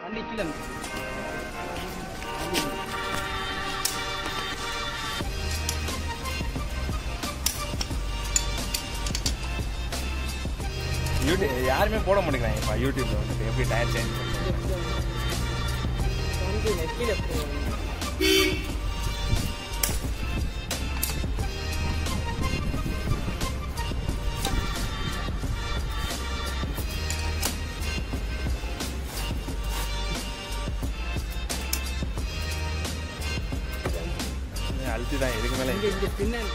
வண்டி கீழே இருக்கு. யூடியூப் யாருமே போட மாட்டேங்கிறாங்கப்பா யூடியூப்ல வந்துட்டு எப்படி டயர் சேஞ்ச் பண்ணுறது வண்டி இல்லை, கீழே போகுது. அழுத்தி தான் இதுக்கு மேலே இங்க இங்க பின்னாடி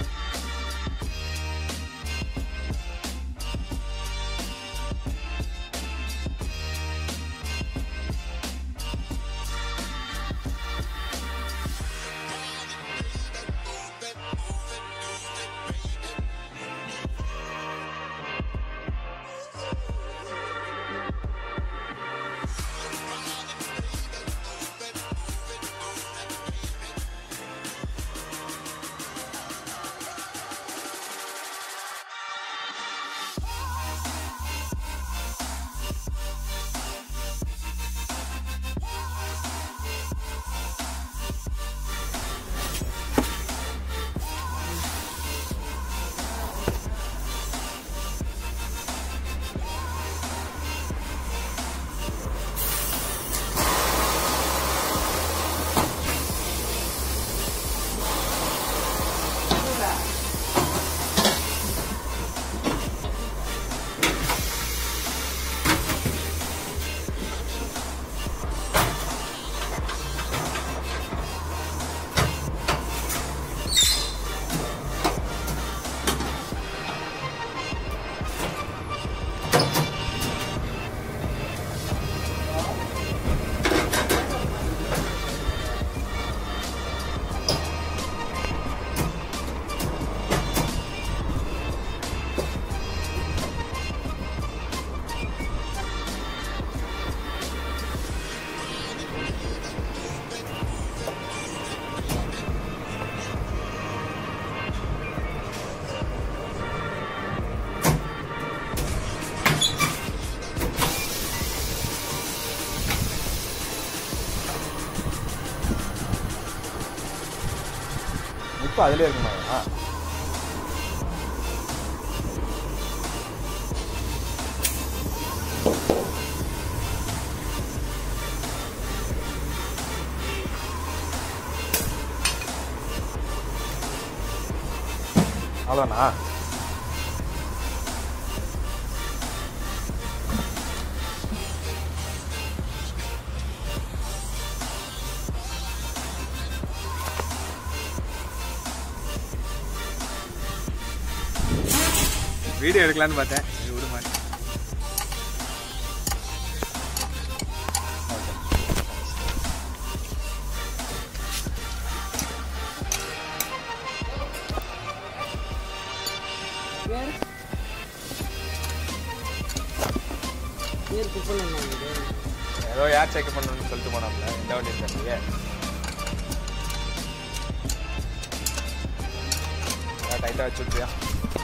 இப்போ அதிலே இருக்குமா அவ்வளோண்ணா வீடியோ எடுக்கலான்னு பார்த்தேன் இது விட மாட்டேன் வேறு வேறு குப்பல் இது ஏதோ யார் செக் பண்ணணும்னு சொல்லிட்டு போனாப்ல இந்த வண்டி இருக்காங்க டைட்டாக வச்சு விட்றியா